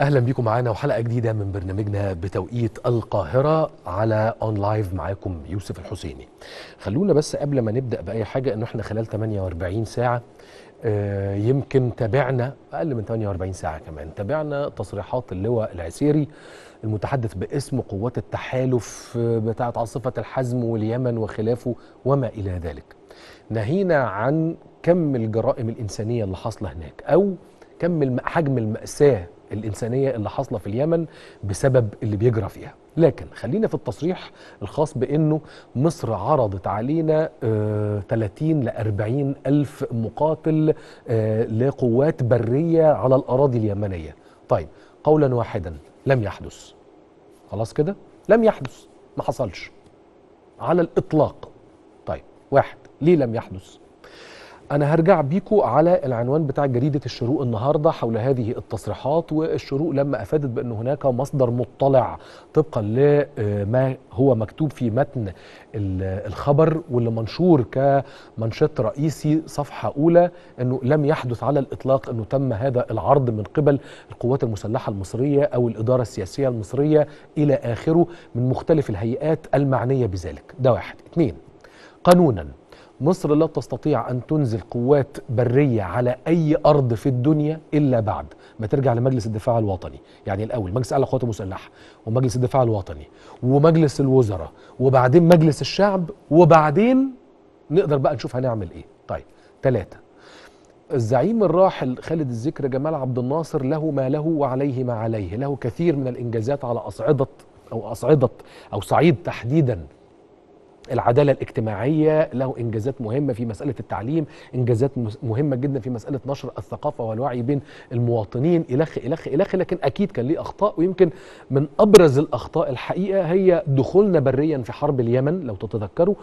اهلا بيكم معانا وحلقه جديده من برنامجنا بتوقيت القاهره على اون لايف معاكم يوسف الحسيني خلونا بس قبل ما نبدا باي حاجه انه احنا خلال 48 ساعه آه، يمكن تابعنا اقل من 48 ساعه كمان تابعنا تصريحات اللواء العسيري المتحدث باسم قوات التحالف آه، بتاعه عاصفه الحزم واليمن وخلافه وما الى ذلك نهينا عن كم الجرائم الانسانيه اللي حاصله هناك او كم الم- حجم الماساه الانسانيه اللي حاصله في اليمن بسبب اللي بيجرى فيها لكن خلينا في التصريح الخاص بانه مصر عرضت علينا آه 30 ل 40 الف مقاتل آه لقوات بريه على الاراضي اليمنيه طيب قولا واحدا لم يحدث خلاص كده لم يحدث ما حصلش على الاطلاق طيب واحد ليه لم يحدث أنا هرجع بيكو على العنوان بتاع جريدة الشروق النهاردة حول هذه التصريحات والشروق لما أفادت بأن هناك مصدر مطلع طبقا لما هو مكتوب في متن ال- الخبر واللي منشور كمنشط رئيسي صفحة أولى أنه لم يحدث على الإطلاق أنه تم هذا العرض من قبل القوات المسلحة المصرية أو الإدارة السياسية المصرية إلى آخره من مختلف الهيئات المعنية بذلك ده واحد اثنين قانونا مصر لا تستطيع أن تنزل قوات برية على أي أرض في الدنيا إلا بعد ما ترجع لمجلس الدفاع الوطني يعني الأول مجلس أعلى القوات المسلحة ومجلس الدفاع الوطني ومجلس الوزراء وبعدين مجلس الشعب وبعدين نقدر بقى نشوف هنعمل إيه طيب ثلاثة الزعيم الراحل خالد الذكر جمال عبد الناصر له ما له وعليه ما عليه له كثير من الإنجازات على أصعدة أو أصعدة أو صعيد تحديدا العدالة الاجتماعية له إنجازات مهمة في مسألة التعليم إنجازات مس- مهمة جدا في مسألة نشر الثقافة والوعي بين المواطنين إلخ إلخ إلخ لكن أكيد كان ليه أخطاء ويمكن من أبرز الأخطاء الحقيقة هي دخولنا بريا في حرب اليمن لو تتذكروا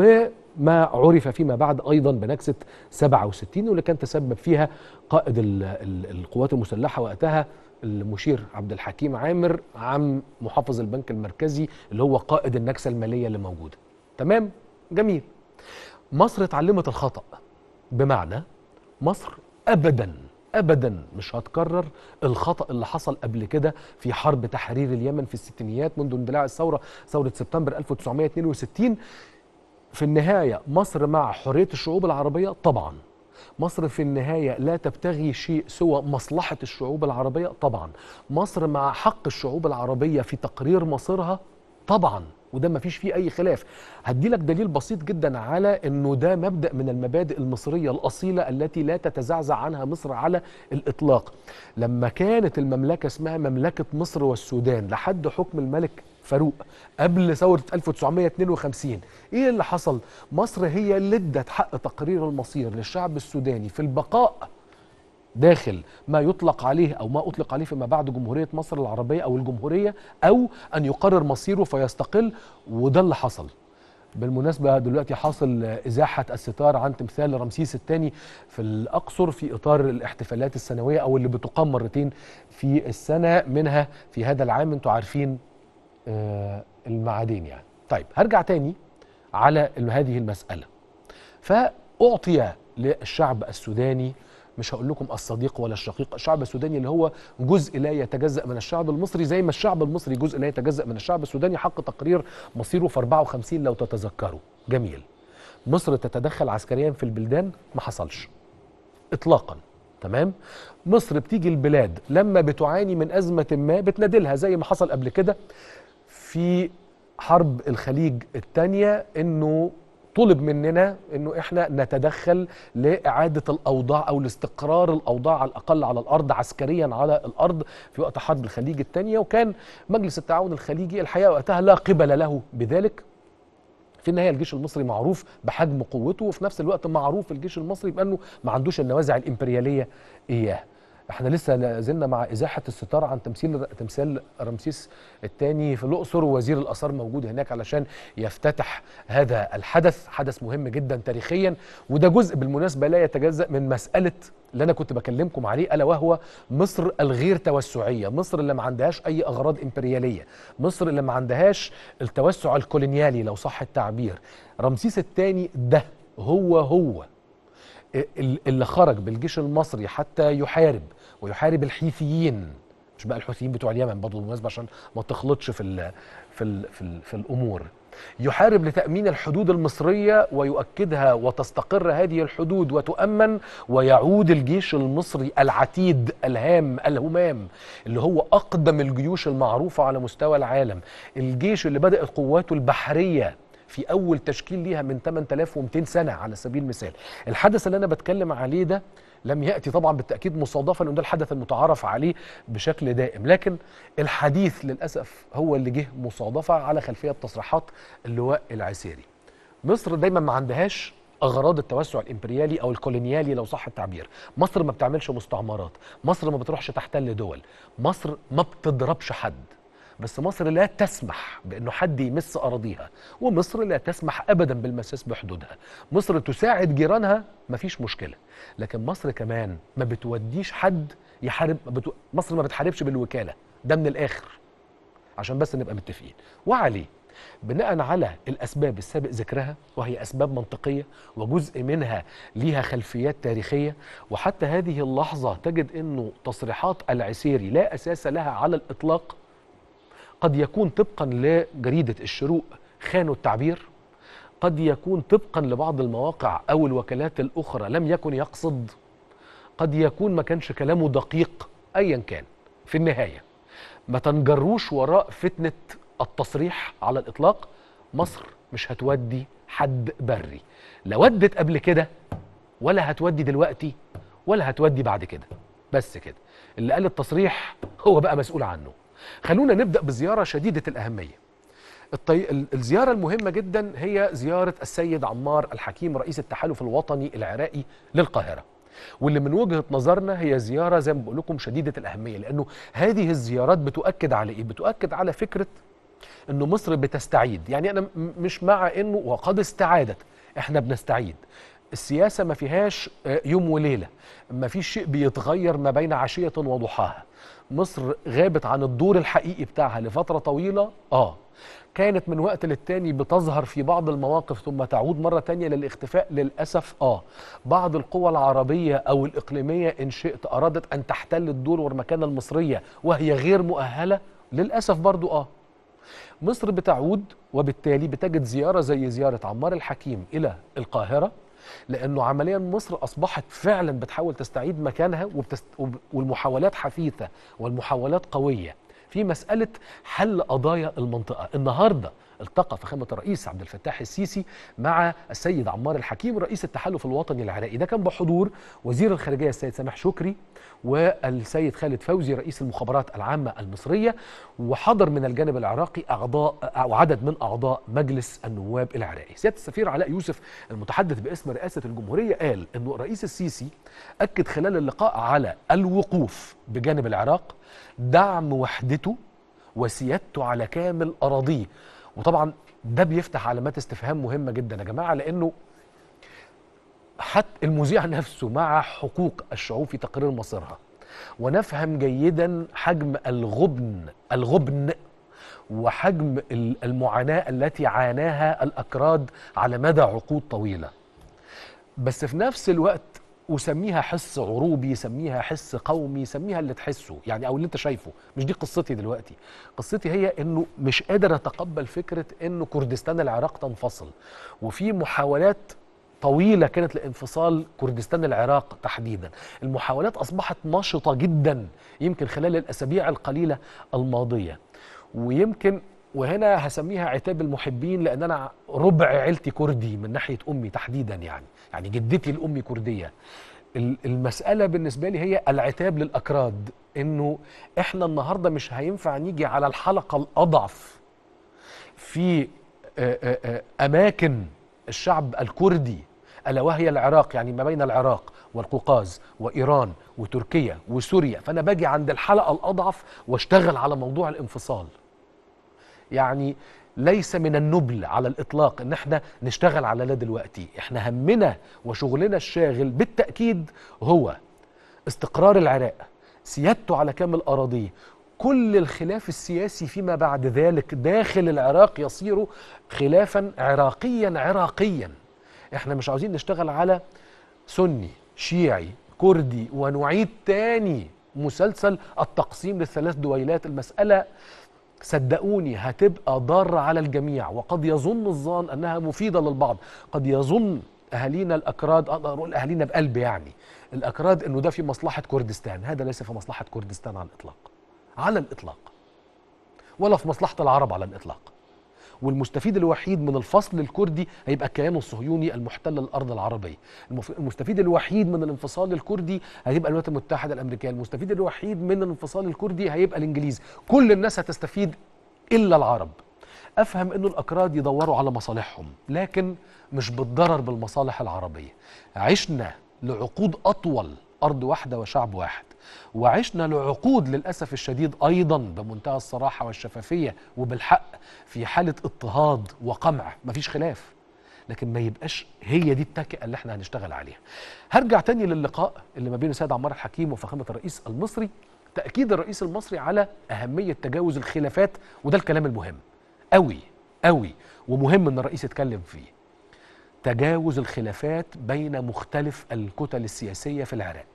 وما عرف فيما بعد أيضا بنكسة 67 واللي كان تسبب فيها قائد ال- ال- القوات المسلحة وقتها المشير عبد الحكيم عامر عم محافظ البنك المركزي اللي هو قائد النكسة المالية اللي موجودة تمام جميل مصر اتعلمت الخطأ بمعنى مصر ابدا ابدا مش هتكرر الخطأ اللي حصل قبل كده في حرب تحرير اليمن في الستينيات منذ اندلاع الثورة ثورة سبتمبر 1962 في النهاية مصر مع حرية الشعوب العربية طبعا مصر في النهاية لا تبتغي شيء سوى مصلحة الشعوب العربية طبعا مصر مع حق الشعوب العربية في تقرير مصيرها طبعا وده ما فيش فيه اي خلاف هدي لك دليل بسيط جدا على انه ده مبدا من المبادئ المصريه الاصيله التي لا تتزعزع عنها مصر على الاطلاق لما كانت المملكه اسمها مملكه مصر والسودان لحد حكم الملك فاروق قبل ثوره 1952 ايه اللي حصل مصر هي اللي ادت حق تقرير المصير للشعب السوداني في البقاء داخل ما يطلق عليه او ما اطلق عليه فيما بعد جمهوريه مصر العربيه او الجمهوريه او ان يقرر مصيره فيستقل وده اللي حصل بالمناسبة دلوقتي حاصل إزاحة الستار عن تمثال رمسيس الثاني في الأقصر في إطار الاحتفالات السنوية أو اللي بتقام مرتين في السنة منها في هذا العام أنتوا عارفين آه، المعادين يعني طيب هرجع تاني على هذه المسألة فأعطي للشعب السوداني مش هقول لكم الصديق ولا الشقيق الشعب السوداني اللي هو جزء لا يتجزأ من الشعب المصري زي ما الشعب المصري جزء لا يتجزأ من الشعب السوداني حق تقرير مصيره في 54 لو تتذكروا جميل مصر تتدخل عسكريا في البلدان ما حصلش اطلاقا تمام مصر بتيجي البلاد لما بتعاني من أزمة ما بتنادلها زي ما حصل قبل كده في حرب الخليج الثانية انه طلب مننا انه احنا نتدخل لاعاده الاوضاع او لاستقرار الاوضاع على الاقل على الارض عسكريا على الارض في وقت حرب الخليج الثانيه وكان مجلس التعاون الخليجي الحقيقه وقتها لا قبل له بذلك في النهايه الجيش المصري معروف بحجم قوته وفي نفس الوقت معروف الجيش المصري بانه ما عندوش النوازع الامبرياليه اياه احنا لسه لا زلنا مع ازاحه الستار عن تمثيل تمثال رمسيس الثاني في الاقصر ووزير الاثار موجود هناك علشان يفتتح هذا الحدث حدث مهم جدا تاريخيا وده جزء بالمناسبه لا يتجزا من مساله اللي انا كنت بكلمكم عليه الا وهو مصر الغير توسعيه مصر اللي ما عندهاش اي اغراض امبرياليه مصر اللي ما عندهاش التوسع الكولونيالي لو صح التعبير رمسيس الثاني ده هو هو اللي خرج بالجيش المصري حتى يحارب ويحارب الحيثيين مش بقى الحوثيين بتوع اليمن برضه بالمناسبه عشان ما تخلطش في ال في ال في, ال في الامور يحارب لتامين الحدود المصريه ويؤكدها وتستقر هذه الحدود وتؤمن ويعود الجيش المصري العتيد الهام الهمام اللي هو اقدم الجيوش المعروفه على مستوى العالم الجيش اللي بدات قواته البحريه في اول تشكيل ليها من 8200 سنه على سبيل المثال الحدث اللي انا بتكلم عليه ده لم ياتي طبعا بالتاكيد مصادفه لان ده الحدث المتعارف عليه بشكل دائم لكن الحديث للاسف هو اللي جه مصادفه على خلفيه تصريحات اللواء العسيري مصر دايما ما عندهاش اغراض التوسع الامبريالي او الكولونيالي لو صح التعبير مصر ما بتعملش مستعمرات مصر ما بتروحش تحتل دول مصر ما بتضربش حد بس مصر لا تسمح بانه حد يمس اراضيها ومصر لا تسمح ابدا بالمساس بحدودها مصر تساعد جيرانها مفيش مشكله لكن مصر كمان ما بتوديش حد يحارب ما بتو... مصر ما بتحاربش بالوكاله ده من الاخر عشان بس نبقى متفقين وعليه بناء على الاسباب السابق ذكرها وهي اسباب منطقيه وجزء منها ليها خلفيات تاريخيه وحتى هذه اللحظه تجد انه تصريحات العسيري لا اساس لها على الاطلاق قد يكون طبقا لجريده الشروق خانوا التعبير قد يكون طبقا لبعض المواقع او الوكالات الاخرى لم يكن يقصد قد يكون ما كانش كلامه دقيق ايا كان في النهايه ما تنجروش وراء فتنه التصريح على الاطلاق مصر مش هتودي حد بري لا ودت قبل كده ولا هتودي دلوقتي ولا هتودي بعد كده بس كده اللي قال التصريح هو بقى مسؤول عنه خلونا نبدا بزياره شديده الاهميه الطي... الزيارة المهمة جدا هي زيارة السيد عمار الحكيم رئيس التحالف الوطني العراقي للقاهرة واللي من وجهة نظرنا هي زيارة زي ما بقول لكم شديدة الأهمية لأنه هذه الزيارات بتؤكد على إيه؟ بتؤكد على فكرة أنه مصر بتستعيد يعني أنا مش مع أنه وقد استعادت إحنا بنستعيد السياسة ما فيهاش يوم وليلة ما فيش شيء بيتغير ما بين عشية وضحاها مصر غابت عن الدور الحقيقي بتاعها لفترة طويلة آه كانت من وقت للتاني بتظهر في بعض المواقف ثم تعود مرة تانية للاختفاء للأسف آه بعض القوى العربية أو الإقليمية إن شئت أرادت أن تحتل الدور والمكانة المصرية وهي غير مؤهلة للأسف برضو آه مصر بتعود وبالتالي بتجد زيارة زي زيارة عمار الحكيم إلى القاهرة لانه عمليا مصر اصبحت فعلا بتحاول تستعيد مكانها وبتست... والمحاولات حثيثه والمحاولات قويه في مساله حل قضايا المنطقه النهارده التقى فخامه الرئيس عبد الفتاح السيسي مع السيد عمار الحكيم رئيس التحالف الوطني العراقي ده كان بحضور وزير الخارجيه السيد سامح شكري والسيد خالد فوزي رئيس المخابرات العامه المصريه وحضر من الجانب العراقي اعضاء وعدد من اعضاء مجلس النواب العراقي سياده السفير علاء يوسف المتحدث باسم رئاسه الجمهوريه قال انه الرئيس السيسي اكد خلال اللقاء على الوقوف بجانب العراق دعم وحدته وسيادته على كامل اراضيه وطبعا ده بيفتح علامات استفهام مهمه جدا يا جماعه لانه حتى المذيع نفسه مع حقوق الشعوب في تقرير مصيرها ونفهم جيدا حجم الغبن الغبن وحجم المعاناه التي عاناها الاكراد على مدى عقود طويله بس في نفس الوقت وسميها حس عروبي سميها حس قومي سميها اللي تحسه يعني او اللي انت شايفه مش دي قصتي دلوقتي قصتي هي انه مش قادر اتقبل فكره انه كردستان العراق تنفصل وفي محاولات طويلة كانت لانفصال كردستان العراق تحديدا المحاولات أصبحت نشطة جدا يمكن خلال الأسابيع القليلة الماضية ويمكن وهنا هسميها عتاب المحبين لان انا ربع عيلتي كردي من ناحيه امي تحديدا يعني يعني جدتي الامي كرديه المساله بالنسبه لي هي العتاب للاكراد انه احنا النهارده مش هينفع نيجي على الحلقه الاضعف في اماكن الشعب الكردي الا وهي العراق يعني ما بين العراق والقوقاز وايران وتركيا وسوريا فانا باجي عند الحلقه الاضعف واشتغل على موضوع الانفصال يعني ليس من النبل على الاطلاق ان احنا نشتغل على ده دلوقتي احنا همنا وشغلنا الشاغل بالتاكيد هو استقرار العراق سيادته على كامل اراضيه كل الخلاف السياسي فيما بعد ذلك داخل العراق يصير خلافا عراقيا عراقيا احنا مش عاوزين نشتغل على سني شيعي كردي ونعيد تاني مسلسل التقسيم للثلاث دويلات المساله صدقوني هتبقى ضاره على الجميع وقد يظن الظان انها مفيده للبعض قد يظن اهالينا الاكراد اقدر اقول اهالينا بقلب يعني الاكراد انه ده في مصلحه كردستان هذا ليس في مصلحه كردستان على الاطلاق على الاطلاق ولا في مصلحه العرب على الاطلاق والمستفيد الوحيد من الفصل الكردي هيبقى الكيان الصهيوني المحتل الارض العربيه المف- المستفيد الوحيد من الانفصال الكردي هيبقى الولايات المتحده الامريكيه المستفيد الوحيد من الانفصال الكردي هيبقى الانجليز كل الناس هتستفيد الا العرب افهم انه الاكراد يدوروا على مصالحهم لكن مش بالضرر بالمصالح العربيه عشنا لعقود اطول ارض واحده وشعب واحد وعشنا لعقود للاسف الشديد ايضا بمنتهى الصراحه والشفافيه وبالحق في حاله اضطهاد وقمع مفيش خلاف لكن ما يبقاش هي دي التكئه اللي احنا هنشتغل عليها هرجع تاني للقاء اللي ما بين السيد عمار الحكيم وفخامه الرئيس المصري تاكيد الرئيس المصري على اهميه تجاوز الخلافات وده الكلام المهم قوي قوي ومهم ان الرئيس يتكلم فيه تجاوز الخلافات بين مختلف الكتل السياسيه في العراق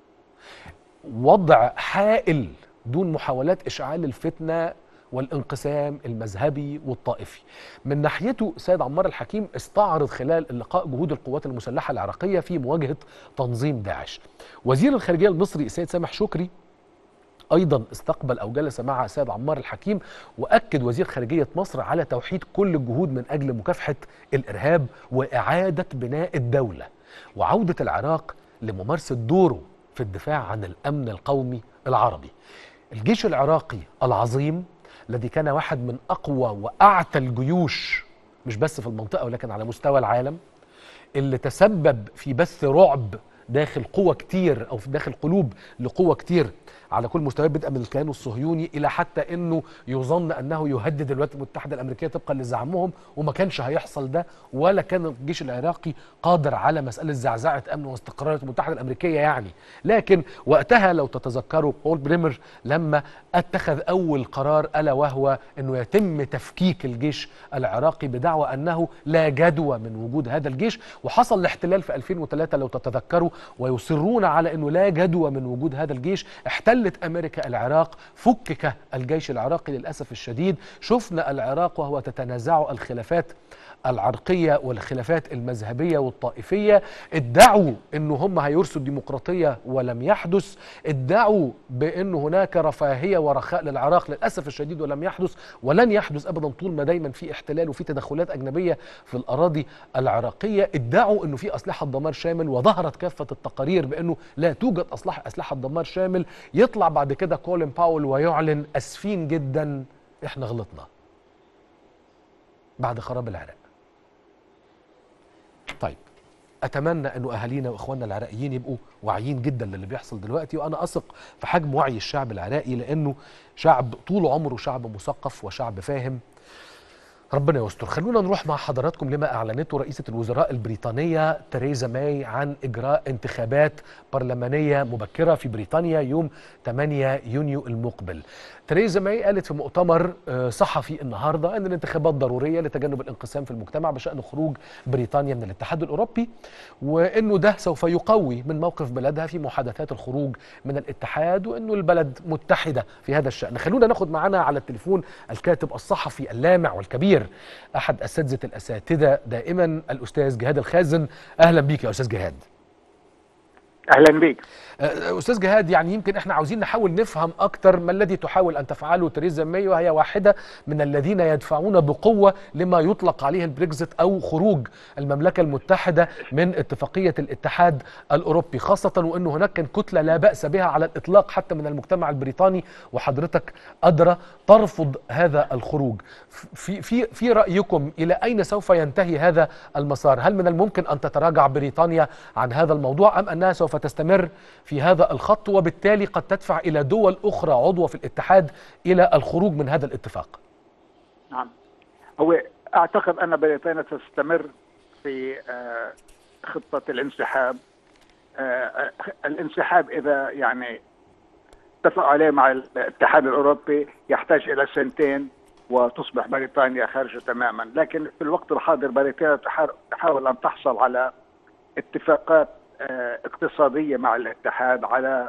وضع حائل دون محاولات اشعال الفتنه والانقسام المذهبي والطائفي من ناحيته سيد عمار الحكيم استعرض خلال اللقاء جهود القوات المسلحه العراقيه في مواجهه تنظيم داعش وزير الخارجيه المصري السيد سامح شكري ايضا استقبل او جلس مع السيد عمار الحكيم واكد وزير خارجيه مصر على توحيد كل الجهود من اجل مكافحه الارهاب واعاده بناء الدوله وعوده العراق لممارسه دوره في الدفاع عن الامن القومي العربي. الجيش العراقي العظيم الذي كان واحد من اقوى واعتى الجيوش مش بس في المنطقه ولكن على مستوى العالم اللي تسبب في بث رعب داخل قوى كتير او في داخل قلوب لقوى كتير على كل مستويات بدءا من الكيان الصهيوني الى حتى انه يظن انه يهدد الولايات المتحده الامريكيه طبقا لزعمهم وما كانش هيحصل ده ولا كان الجيش العراقي قادر على مساله زعزعه امن واستقرار الولايات المتحده الامريكيه يعني لكن وقتها لو تتذكروا بول بريمر لما اتخذ اول قرار الا وهو انه يتم تفكيك الجيش العراقي بدعوى انه لا جدوى من وجود هذا الجيش وحصل الاحتلال في 2003 لو تتذكروا ويصرون على انه لا جدوى من وجود هذا الجيش احتلت امريكا العراق فكك الجيش العراقي للاسف الشديد شفنا العراق وهو تتنازع الخلافات العرقية والخلافات المذهبية والطائفية ادعوا انه هم هيرسوا الديمقراطية ولم يحدث ادعوا بان هناك رفاهية ورخاء للعراق للأسف الشديد ولم يحدث ولن يحدث ابدا طول ما دايما في احتلال وفي تدخلات أجنبية في الأراضي العراقية ادعوا انه في أسلحة دمار شامل وظهرت كافة التقارير بانه لا توجد أسلحة أسلحة دمار شامل يطلع بعد كده كولين باول ويعلن أسفين جدا احنا غلطنا بعد خراب العراق طيب اتمنى انه اهالينا واخواننا العراقيين يبقوا واعيين جدا للي بيحصل دلوقتي وانا اثق في حجم وعي الشعب العراقي لانه شعب طول عمره شعب مثقف وشعب فاهم ربنا يستر خلونا نروح مع حضراتكم لما اعلنته رئيسه الوزراء البريطانيه تريزا ماي عن اجراء انتخابات برلمانيه مبكره في بريطانيا يوم 8 يونيو المقبل تريزا ماي قالت في مؤتمر آه، صحفي النهارده ان الانتخابات ضروريه لتجنب الانقسام في المجتمع بشان خروج بريطانيا من الاتحاد الاوروبي وانه ده سوف يقوي من موقف بلدها في محادثات الخروج من الاتحاد وانه البلد متحده في هذا الشان خلونا ناخد معانا على التليفون الكاتب الصحفي اللامع والكبير احد اساتذه الاساتذه دائما الاستاذ جهاد الخازن اهلا بيك يا استاذ جهاد اهلا بك آه، استاذ جهاد يعني يمكن احنا عاوزين نحاول نفهم اكتر ما الذي تحاول ان تفعله تريزا ماي وهي واحده من الذين يدفعون بقوه لما يطلق عليه البريكزيت او خروج المملكه المتحده من اتفاقيه الاتحاد الاوروبي خاصه وانه هناك كان كتله لا باس بها على الاطلاق حتى من المجتمع البريطاني وحضرتك ادرى ترفض هذا الخروج في في في رايكم الى اين سوف ينتهي هذا المسار هل من الممكن ان تتراجع بريطانيا عن هذا الموضوع ام انها سوف تستمر في هذا الخط وبالتالي قد تدفع الى دول اخرى عضوه في الاتحاد الى الخروج من هذا الاتفاق نعم هو اعتقد ان بريطانيا تستمر في آه، خطه الانسحاب آه، آه، الانسحاب اذا يعني اتفق عليه مع الاتحاد الاوروبي يحتاج الى سنتين وتصبح بريطانيا خارجه تماما لكن في الوقت الحاضر بريطانيا تحار- تحاول ان تحصل على اتفاقات آه، اقتصاديه مع الاتحاد على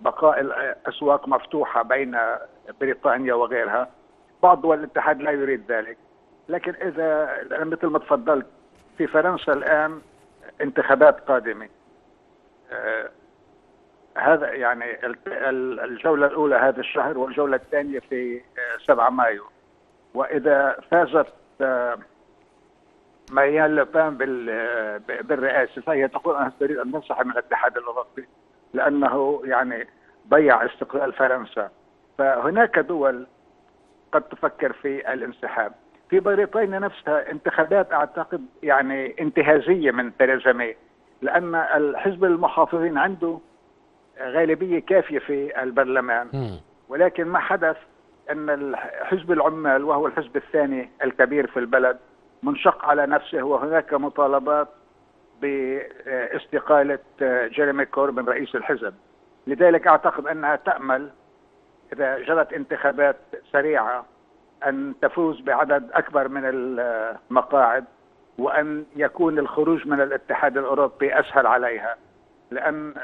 بقاء الاسواق مفتوحه بين بريطانيا وغيرها بعض دول الاتحاد لا يريد ذلك لكن اذا مثل ما تفضلت في فرنسا الان انتخابات قادمه آه هذا يعني الجوله الاولى هذا الشهر والجوله الثانيه في 7 مايو واذا فازت آه ماريان لوبان بالرئاسه فهي تقول انا تريد ان تنسحب من الاتحاد الاوروبي لانه يعني ضيع استقلال فرنسا فهناك دول قد تفكر في الانسحاب في بريطانيا نفسها انتخابات اعتقد يعني انتهازيه من تيريزا ماي لان الحزب المحافظين عنده غالبيه كافيه في البرلمان ولكن ما حدث ان حزب العمال وهو الحزب الثاني الكبير في البلد منشق على نفسه وهناك مطالبات باستقالة جيريمي كوربن رئيس الحزب لذلك أعتقد أنها تأمل إذا جرت انتخابات سريعة أن تفوز بعدد أكبر من المقاعد وأن يكون الخروج من الاتحاد الأوروبي أسهل عليها لأن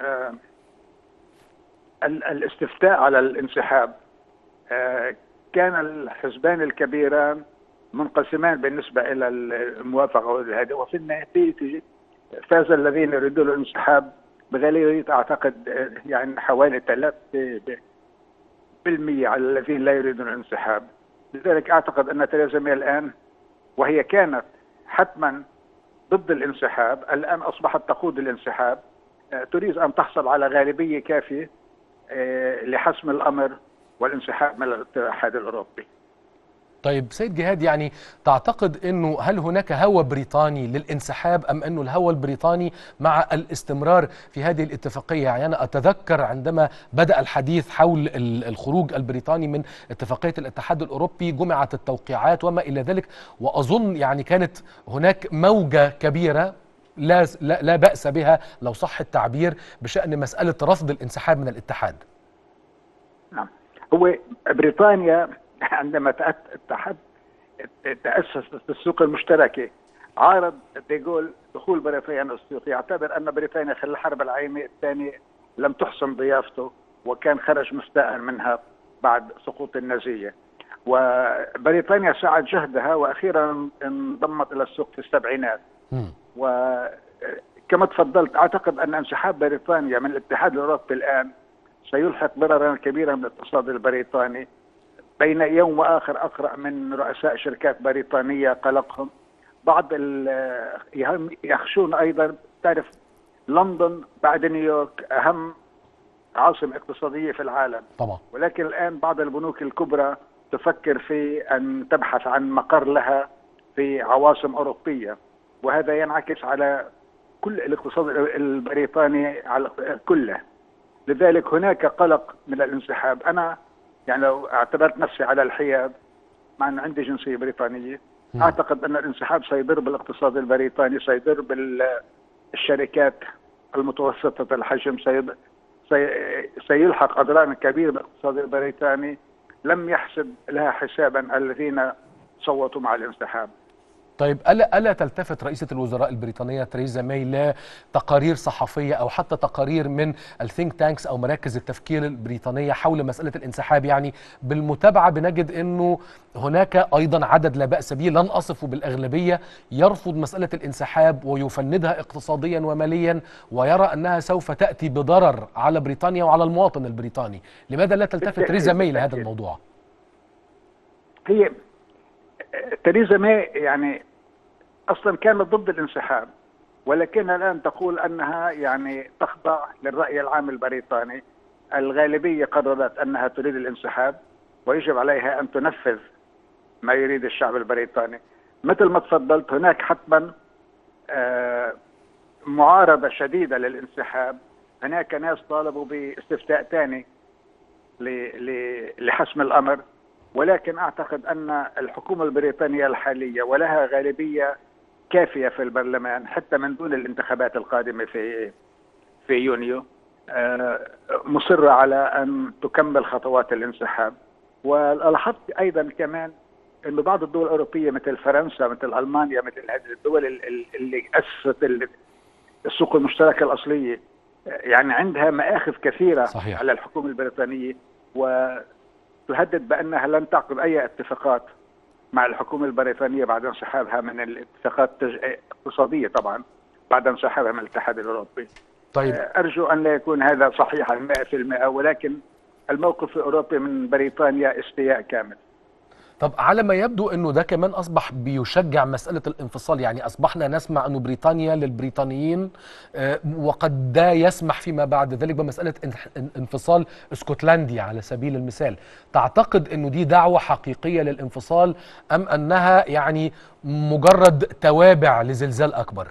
الاستفتاء على الانسحاب كان الحزبان الكبيران منقسمان بالنسبة إلى الموافقة وهذا وفي النهاية فاز الذين يريدون الانسحاب بغالبية أعتقد يعني حوالي 3 بالمية على الذين لا يريدون الانسحاب لذلك أعتقد أن تيريزا ماي الآن وهي كانت حتما ضد الانسحاب الآن أصبحت تقود الانسحاب تريد أن تحصل على غالبية كافية لحسم الأمر والانسحاب من الاتحاد الأوروبي طيب سيد جهاد يعني تعتقد انه هل هناك هوى بريطاني للانسحاب ام انه الهوى البريطاني مع الاستمرار في هذه الاتفاقيه يعني انا اتذكر عندما بدا الحديث حول الخروج البريطاني من اتفاقيه الاتحاد الاوروبي جمعت التوقيعات وما الى ذلك واظن يعني كانت هناك موجه كبيره لا لا, لا باس بها لو صح التعبير بشان مساله رفض الانسحاب من الاتحاد. نعم هو بريطانيا عندما اتحد تأسست السوق المشتركة عارض ديغول دخول بريطانيا السوق يعتبر أن بريطانيا خلال الحرب العالمية الثانية لم تحسن ضيافته وكان خرج مستاء منها بعد سقوط النازية وبريطانيا سعت جهدها وأخيرا انضمت إلى السوق في السبعينات وكما تفضلت أعتقد أن انسحاب بريطانيا من الاتحاد الأوروبي الآن سيلحق ضررا كبيرا بالاقتصاد البريطاني بين يوم واخر اقرا من رؤساء شركات بريطانيه قلقهم بعض يخشون ايضا تعرف لندن بعد نيويورك اهم عاصمه اقتصاديه في العالم طبعا ولكن الان بعض البنوك الكبرى تفكر في ان تبحث عن مقر لها في عواصم اوروبيه وهذا ينعكس على كل الاقتصاد البريطاني على كله لذلك هناك قلق من الانسحاب انا يعني لو اعتبرت نفسي على الحياد مع ان عندي جنسيه بريطانيه م. اعتقد ان الانسحاب سيضر بالاقتصاد البريطاني سيضر بالشركات المتوسطه الحجم سيض... سي... سيلحق اضرار كبيره بالاقتصاد البريطاني لم يحسب لها حسابا الذين صوتوا مع الانسحاب طيب ألا ألا تلتفت رئيسة الوزراء البريطانية تريزا ماي لتقارير صحفية أو حتى تقارير من الثينك تانكس أو مراكز التفكير البريطانية حول مسألة الانسحاب يعني بالمتابعة بنجد أنه هناك أيضا عدد لا بأس به لن أصفه بالأغلبية يرفض مسألة الانسحاب ويفندها اقتصاديا وماليا ويرى أنها سوف تأتي بضرر على بريطانيا وعلى المواطن البريطاني لماذا لا تلتفت تريزا ماي لهذا الموضوع؟ هي تريزا ماي يعني اصلا كانت ضد الانسحاب ولكنها الان تقول انها يعني تخضع للراي العام البريطاني الغالبيه قررت انها تريد الانسحاب ويجب عليها ان تنفذ ما يريد الشعب البريطاني مثل ما تفضلت هناك حتما معارضه شديده للانسحاب هناك ناس طالبوا باستفتاء ثاني لحسم الامر ولكن اعتقد ان الحكومه البريطانيه الحاليه ولها غالبيه كافيه في البرلمان حتى من دون الانتخابات القادمه في في يونيو مصره على ان تكمل خطوات الانسحاب ولاحظت ايضا كمان انه بعض الدول الاوروبيه مثل فرنسا مثل المانيا مثل هذه الدول اللي اسست السوق المشتركه الاصليه يعني عندها مآخذ كثيرة صحيح. على الحكومة البريطانية وتهدد بأنها لن تعقد أي اتفاقات مع الحكومة البريطانية بعد انسحابها من الاتفاقات التج- الاقتصادية طبعا بعد انسحابها من الاتحاد الأوروبي طيب أرجو أن لا يكون هذا صحيحا 100% ولكن الموقف الأوروبي من بريطانيا استياء كامل طب على ما يبدو انه ده كمان اصبح بيشجع مساله الانفصال يعني اصبحنا نسمع انه بريطانيا للبريطانيين آه، وقد ده يسمح فيما بعد ذلك بمساله انح- ان- انفصال اسكتلنديا على سبيل المثال تعتقد انه دي دعوه حقيقيه للانفصال ام انها يعني مجرد توابع لزلزال اكبر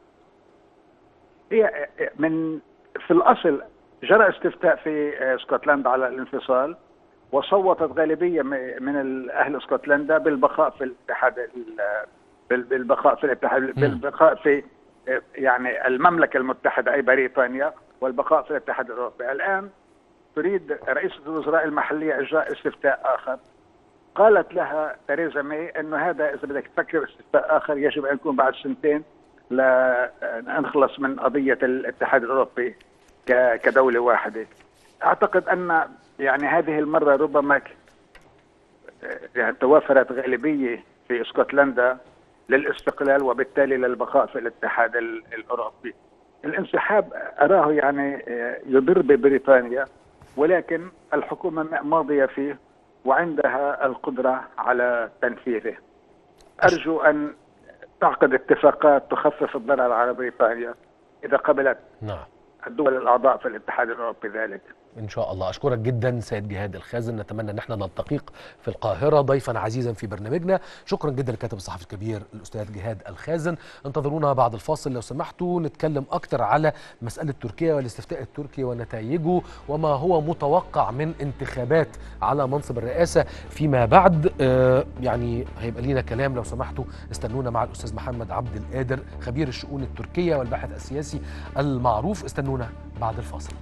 هي من في الاصل جرى استفتاء في اسكتلندا على الانفصال وصوتت غالبيه م- من اهل اسكتلندا بالبقاء في الاتحاد ال- بال- بالبقاء في الاتحاد بالبقاء في يعني المملكه المتحده اي بريطانيا والبقاء في الاتحاد الاوروبي الان تريد رئيسه الوزراء المحليه اجراء استفتاء اخر قالت لها تheresa ماي انه هذا اذا بدك تفكر استفتاء اخر يجب ان يكون بعد سنتين لنخلص من قضيه الاتحاد الاوروبي ك- كدوله واحده. اعتقد ان يعني هذه المره ربما ك- يعني توافرت غالبيه في اسكتلندا للاستقلال وبالتالي للبقاء في الاتحاد ال- الاوروبي. الانسحاب اراه يعني يضر ببريطانيا ولكن الحكومه ماضيه فيه وعندها القدره على تنفيذه. ارجو ان تعقد اتفاقات تخفف الضرر على بريطانيا اذا قبلت نعم الدول الاعضاء في الاتحاد الاوروبي ذلك. ان شاء الله اشكرك جدا سيد جهاد الخازن نتمنى ان احنا نلتقيك في القاهره ضيفا عزيزا في برنامجنا شكرا جدا للكاتب الصحفي الكبير الاستاذ جهاد الخازن انتظرونا بعد الفاصل لو سمحتوا نتكلم اكتر على مساله تركيا والاستفتاء التركي ونتائجه وما هو متوقع من انتخابات على منصب الرئاسه فيما بعد آه يعني هيبقى لينا كلام لو سمحتوا استنونا مع الاستاذ محمد عبد القادر خبير الشؤون التركيه والباحث السياسي المعروف استنونا بعد الفاصل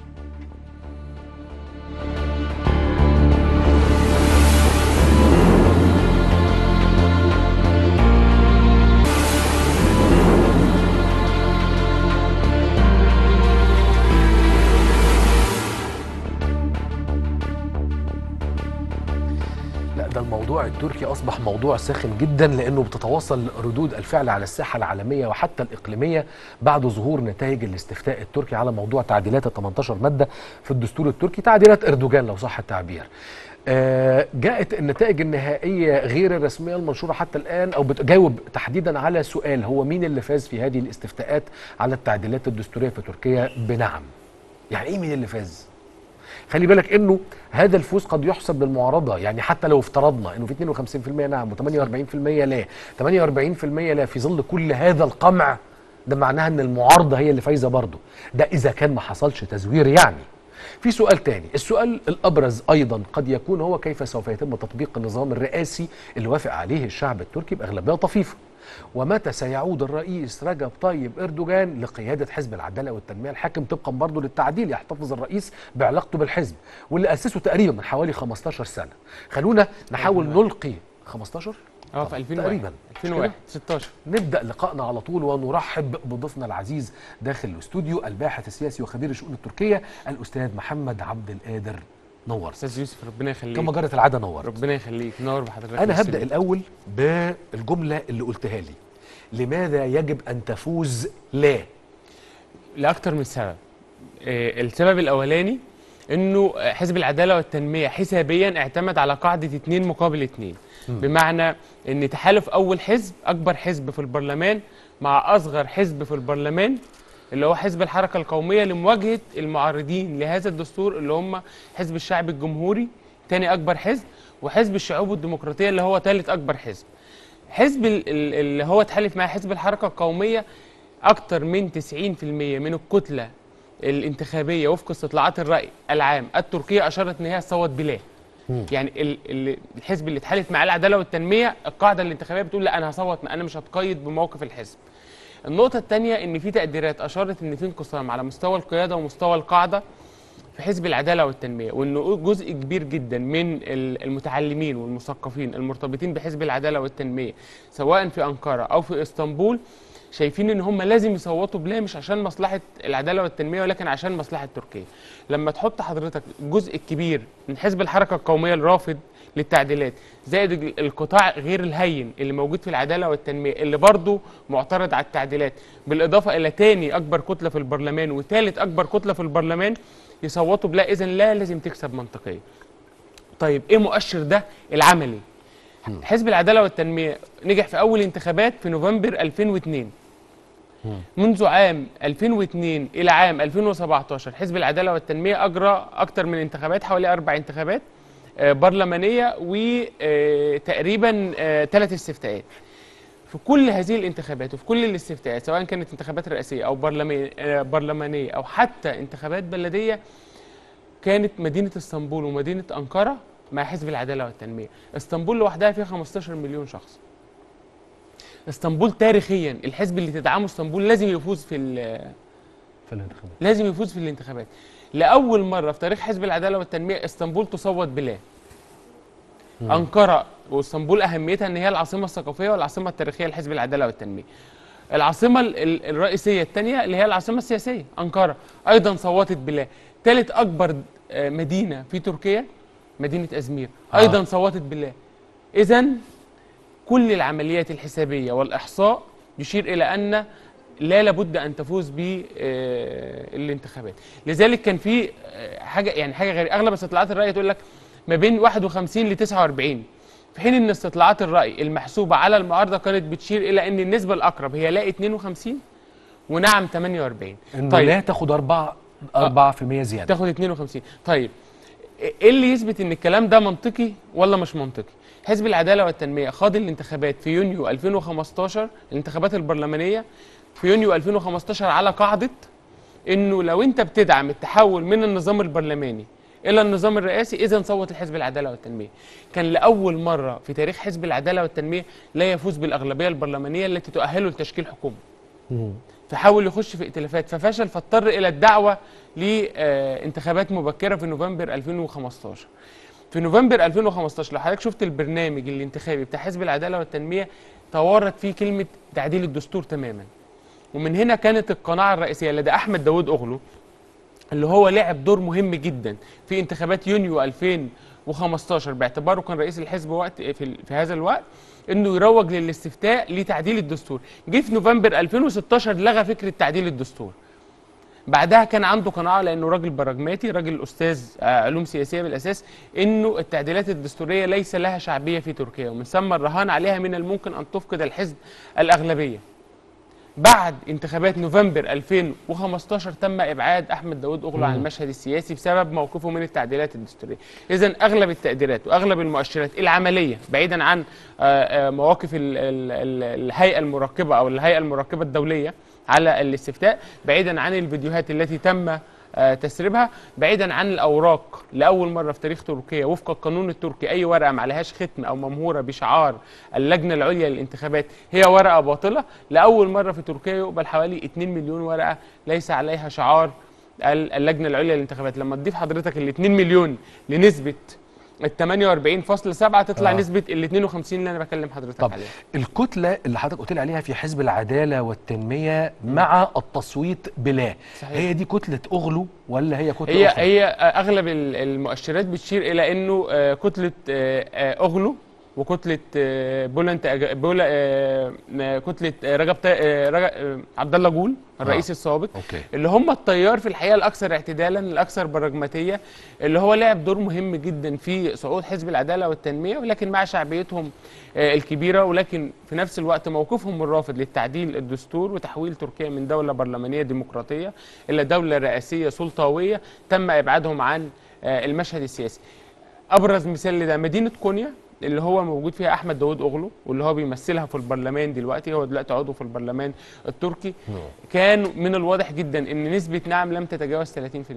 لا ده الموضوع التركي اصبح موضوع ساخن جدا لانه بتتواصل ردود الفعل على الساحه العالميه وحتى الاقليميه بعد ظهور نتائج الاستفتاء التركي على موضوع تعديلات ال 18 ماده في الدستور التركي تعديلات اردوغان لو صح التعبير. آه، جاءت النتائج النهائيه غير الرسميه المنشوره حتى الان او بتجاوب تحديدا على سؤال هو مين اللي فاز في هذه الاستفتاءات على التعديلات الدستوريه في تركيا بنعم. يعني ايه مين اللي فاز؟ خلي بالك انه هذا الفوز قد يحسب للمعارضه يعني حتى لو افترضنا انه في 52% نعم و48% لا 48% لا في ظل كل هذا القمع ده معناها ان المعارضه هي اللي فايزه برضه ده اذا كان ما حصلش تزوير يعني في سؤال تاني السؤال الابرز ايضا قد يكون هو كيف سوف يتم تطبيق النظام الرئاسي اللي وافق عليه الشعب التركي باغلبيه طفيفه ومتى سيعود الرئيس رجب طيب اردوغان لقياده حزب العداله والتنميه الحاكم طبقا برضه للتعديل يحتفظ الرئيس بعلاقته بالحزب واللي اسسه تقريبا من حوالي 15 سنه خلونا نحاول نلقي 15 اه في 2001 تقريبا 2001 16 نبدا لقائنا على طول ونرحب بضيفنا العزيز داخل الاستوديو الباحث السياسي وخبير الشؤون التركيه الاستاذ محمد عبد القادر نور استاذ يوسف ربنا يخليك كما جرت العاده نور ربنا يخليك نور بحضرتك انا ميرسي هبدا ليك. الاول بالجمله اللي قلتها لي لماذا يجب ان تفوز لا لاكتر من سبب آه، السبب الاولاني انه حزب العداله والتنميه حسابيا اعتمد على قاعده اتنين مقابل اتنين بمعنى ان تحالف اول حزب اكبر حزب في البرلمان مع اصغر حزب في البرلمان اللي هو حزب الحركه القوميه لمواجهه المعارضين لهذا الدستور اللي هم حزب الشعب الجمهوري تاني اكبر حزب وحزب الشعوب الديمقراطيه اللي هو ثالث اكبر حزب حزب ال- ال- اللي هو اتحالف مع حزب الحركه القوميه اكتر من 90% من الكتله الانتخابيه وفق استطلاعات الراي العام التركيه اشارت ان هي تصوت بلا يعني ال- ال- الحزب اللي اتحالف معاه العداله والتنميه القاعده الانتخابيه بتقول لا انا هصوت انا مش هتقيد بموقف الحزب النقطه الثانيه ان في تقديرات اشارت ان في انقسام على مستوى القياده ومستوى القاعده في حزب العداله والتنميه وانه جزء كبير جدا من ال- المتعلمين والمثقفين المرتبطين بحزب العداله والتنميه سواء في انقره او في اسطنبول شايفين ان هم لازم يصوتوا بلا مش عشان مصلحه العداله والتنميه ولكن عشان مصلحه تركيا لما تحط حضرتك الجزء الكبير من حزب الحركه القوميه الرافض للتعديلات زائد ال- القطاع غير الهين اللي موجود في العداله والتنميه اللي برضه معترض على التعديلات بالاضافه الى تاني اكبر كتله في البرلمان وثالث اكبر كتله في البرلمان يصوتوا بلا اذا لا لازم تكسب منطقيا طيب ايه مؤشر ده العملي حزب العداله والتنميه نجح في اول انتخابات في نوفمبر 2002 منذ عام 2002 الى عام 2017 حزب العداله والتنميه اجرى اكثر من انتخابات حوالي اربع انتخابات آه، برلمانيه وتقريبا ثلاث استفتاءات في كل هذه الانتخابات وفي كل الاستفتاءات سواء كانت انتخابات رئاسيه او برلمانيه آه، برلمانيه او حتى انتخابات بلديه كانت مدينه اسطنبول ومدينه انقره مع حزب العداله والتنميه اسطنبول لوحدها فيها 15 مليون شخص اسطنبول تاريخيا الحزب اللي تدعمه اسطنبول لازم يفوز في ال- في الانتخابات لازم يفوز في الانتخابات لاول مره في تاريخ حزب العداله والتنميه اسطنبول تصوت بلا انقره واسطنبول اهميتها ان هي العاصمه الثقافيه والعاصمه التاريخيه لحزب العداله والتنميه العاصمه ال- ال- الرئيسيه الثانيه اللي هي العاصمه السياسيه انقره ايضا صوتت بلا ثالث اكبر آه، مدينه في تركيا مدينه ازمير ايضا صوتت بلا اذا كل العمليات الحسابيه والاحصاء يشير الى ان لا لابد ان تفوز بالانتخابات لذلك كان في آه، حاجه يعني حاجه غير اغلب استطلاعات الراي تقول لك ما بين 51 ل 49 في حين ان استطلاعات الراي المحسوبه على المعارضه كانت بتشير الى ان النسبه الاقرب هي لا 52 ونعم 48 انه طيب. لا تاخد 4 4% زياده تاخد 52 طيب ايه اللي يثبت ان الكلام ده منطقي ولا مش منطقي حزب العداله والتنميه خاض الانتخابات في يونيو 2015 الانتخابات البرلمانيه في يونيو 2015 على قاعده انه لو انت بتدعم التحول من النظام البرلماني الى النظام الرئاسي اذا صوت الحزب العداله والتنميه كان لاول مره في تاريخ حزب العداله والتنميه لا يفوز بالاغلبيه البرلمانيه التي تؤهله لتشكيل حكومه فحاول يخش في ائتلافات ففشل فاضطر الى الدعوه لانتخابات مبكره في نوفمبر 2015 في نوفمبر 2015 لو حضرتك شفت البرنامج الانتخابي بتاع حزب العداله والتنميه توارت فيه كلمه تعديل الدستور تماما ومن هنا كانت القناعه الرئيسيه لدى احمد داوود اوغلو اللي هو لعب دور مهم جدا في انتخابات يونيو 2015 باعتباره كان رئيس الحزب وقت في, ال- في هذا الوقت انه يروج للاستفتاء لتعديل الدستور جه في نوفمبر 2016 لغى فكره تعديل الدستور بعدها كان عنده قناعه لانه راجل براجماتي راجل استاذ آه، علوم سياسيه بالاساس انه التعديلات الدستوريه ليس لها شعبيه في تركيا ومن ثم الرهان عليها من الممكن ان تفقد الحزب الاغلبيه بعد انتخابات نوفمبر 2015 تم ابعاد احمد داوود اوغلو عن المشهد السياسي بسبب موقفه من التعديلات الدستوريه اذا اغلب التقديرات واغلب المؤشرات العمليه بعيدا عن آه، آه، مواقف ال- ال- ال- الهيئه المراقبه او الهيئه المراقبه الدوليه على الاستفتاء بعيدا عن الفيديوهات التي تم آه، تسريبها بعيدا عن الاوراق لاول مره في تاريخ تركيا وفق القانون التركي اي ورقه ما عليهاش ختم او ممهوره بشعار اللجنه العليا للانتخابات هي ورقه باطله لاول مره في تركيا يقبل حوالي 2 مليون ورقه ليس عليها شعار ال- اللجنه العليا للانتخابات لما تضيف حضرتك ال 2 مليون لنسبه ال 48.7 تطلع آه. آه. نسبه ال 52 اللي انا بكلم حضرتك طب عليها الكتله اللي حضرتك قلت لي عليها في حزب العداله والتنميه مع التصويت بلا صحيح. هي دي كتله اغلو ولا هي كتله هي أخرى؟ هي اغلب ال- المؤشرات بتشير الى انه آه، كتله آه، آه، اغلو وكتله آه، بولنت أج- بولا آه، آه، كتله آه، رجب تا- آه، رجب آه، عبد الله جول الرئيس آه. السابق اوكي اللي هم التيار في الحقيقه الاكثر اعتدالا الاكثر براجماتيه اللي هو لعب دور مهم جدا في صعود حزب العداله والتنميه ولكن مع شعبيتهم آه، الكبيره ولكن في نفس الوقت موقفهم الرافض للتعديل الدستور وتحويل تركيا من دوله برلمانيه ديمقراطيه الى دوله رئاسيه سلطويه تم ابعادهم عن آه، المشهد السياسي ابرز مثال لده مدينه كونيا اللي هو موجود فيها احمد داوود اوغلو واللي هو بيمثلها في البرلمان دلوقتي هو دلوقتي عضو في البرلمان التركي كان من الواضح جدا ان نسبه نعم لم تتجاوز 30%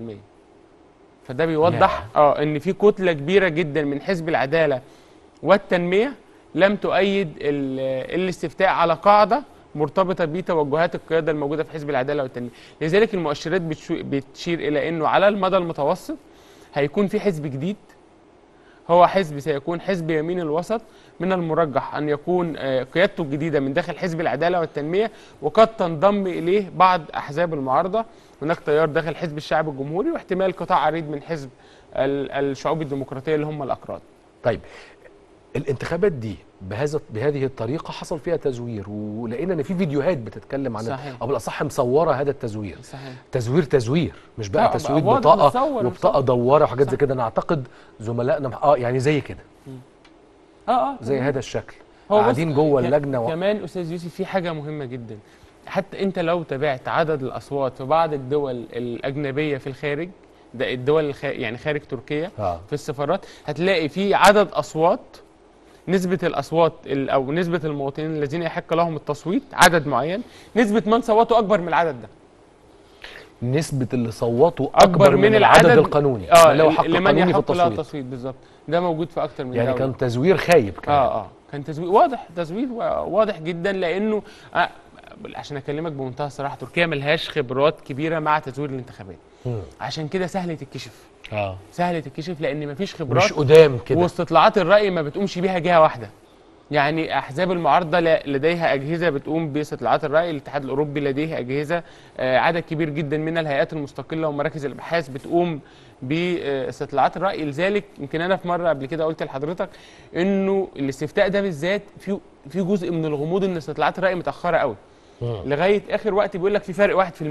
فده بيوضح اه ان في كتله كبيره جدا من حزب العداله والتنميه لم تؤيد ال- الاستفتاء على قاعده مرتبطه بتوجهات القياده الموجوده في حزب العداله والتنميه لذلك المؤشرات بتشو- بتشير الى انه على المدى المتوسط هيكون في حزب جديد هو حزب سيكون حزب يمين الوسط من المرجح ان يكون آه، قيادته الجديده من داخل حزب العداله والتنميه وقد تنضم اليه بعض احزاب المعارضه هناك تيار داخل حزب الشعب الجمهوري واحتمال قطاع عريض من حزب ال- الشعوب الديمقراطيه اللي هم الاكراد طيب الانتخابات دي بهذا بهذه الطريقه حصل فيها تزوير ولقينا ان في فيديوهات بتتكلم عن صحيح. او بالاصح مصوره هذا التزوير صحيح تزوير تزوير مش بقى لا، تسويق واضح بطاقه متصور وبطاقه مصور. دواره وحاجات زي صح. كده انا اعتقد زملائنا مح- اه يعني زي كده اه اه زي هذا الشكل هو بص، قاعدين جوه ك- اللجنه و... كمان استاذ يوسف في حاجه مهمه جدا حتى انت لو تابعت عدد الاصوات في بعض الدول الاجنبيه في الخارج ده الدول الخ... يعني خارج تركيا آه. في السفارات هتلاقي في عدد اصوات نسبة الأصوات ال- أو نسبة المواطنين الذين يحق لهم التصويت عدد معين نسبة من صوتوا أكبر من العدد ده نسبه اللي صوتوا اكبر, من, العدد العدد القانوني اه اللي هو حق لمن قانوني في يحق له التصويت التصويت بالظبط ده موجود في أكتر من يعني دولة. كان تزوير خايب كمان اه اه كان تزوير واضح تزوير وا- واضح جدا لانه آه عشان اكلمك بمنتهى الصراحه تركيا ملهاش خبرات كبيره مع تزوير الانتخابات مم. عشان كده سهل تتكشف اه سهل تتكشف لان مفيش خبرات مش قدام كده واستطلاعات الراي ما بتقومش بيها جهه واحده يعني احزاب المعارضه ل- لديها اجهزه بتقوم باستطلاعات الراي الاتحاد الاوروبي لديه اجهزه آه، عدد كبير جدا من الهيئات المستقله ومراكز الابحاث بتقوم باستطلاعات الراي لذلك يمكن انا في مره قبل كده قلت لحضرتك انه الاستفتاء ده بالذات في في جزء من الغموض ان استطلاعات الراي متاخره قوي مم. لغايه اخر وقت بيقول لك في فرق 1%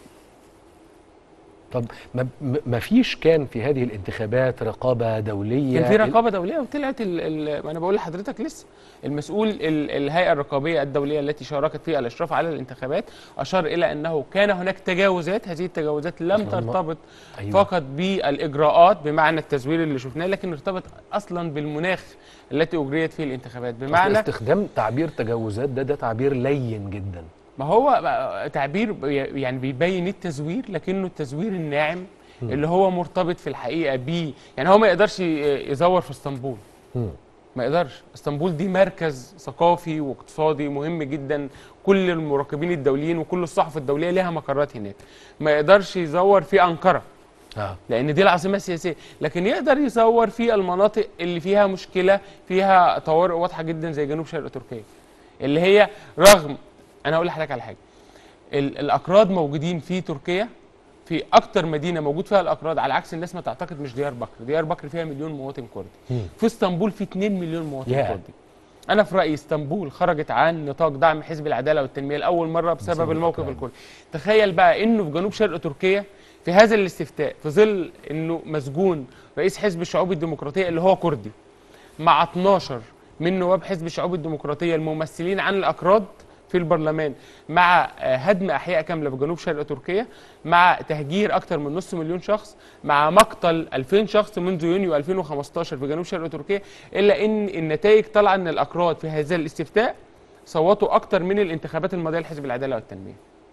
طب ما, ما- ما فيش كان في هذه الانتخابات رقابه دوليه كان في رقابه دوليه وطلعت ال ال ما انا بقول لحضرتك لسه المسؤول ال الهيئه الرقابيه الدوليه التي شاركت في الاشراف على الانتخابات اشار الى انه كان هناك تجاوزات هذه التجاوزات لم هم- ترتبط أيوة. فقط بالاجراءات بمعنى التزوير اللي شفناه لكن ارتبط اصلا بالمناخ التي اجريت فيه الانتخابات بمعنى بمعنى استخدام تعبير تجاوزات ده ده تعبير لين جدا ما هو بقى تعبير بي- يعني بيبين التزوير لكنه التزوير الناعم اللي هو مرتبط في الحقيقه بيه يعني هو ما يقدرش ي- يزور في اسطنبول مم. ما يقدرش اسطنبول دي مركز ثقافي واقتصادي مهم جدا كل المراقبين الدوليين وكل الصحف الدوليه لها مقرات هناك ما يقدرش يزور في انقره اه لان دي العاصمه السياسيه لكن يقدر يصور في المناطق اللي فيها مشكله فيها طوارئ واضحه جدا زي جنوب شرق تركيا اللي هي رغم انا اقول لحضرتك على حاجه ال- الاكراد موجودين في تركيا في اكتر مدينه موجود فيها الاكراد على عكس الناس ما تعتقد مش ديار بكر ديار بكر فيها مليون مواطن كردي مم. في اسطنبول في 2 مليون مواطن ياه. كردي انا في رايي اسطنبول خرجت عن نطاق دعم حزب العداله والتنميه لاول مره بسبب بسبب الموقف الأكراد. الكردي تخيل بقى انه في جنوب شرق تركيا في هذا الاستفتاء في ظل انه مسجون رئيس حزب الشعوب الديمقراطيه اللي هو كردي مع 12 من نواب حزب الشعوب الديمقراطيه الممثلين عن الاكراد في البرلمان مع آه، هدم احياء كامله في جنوب شرق تركيا مع تهجير اكثر من نص مليون شخص مع مقتل 2000 شخص منذ يونيو 2015 في جنوب شرق تركيا الا ان النتائج طالعه ان الاكراد في هذا الاستفتاء صوتوا اكثر من الانتخابات الماضيه لحزب العداله والتنميه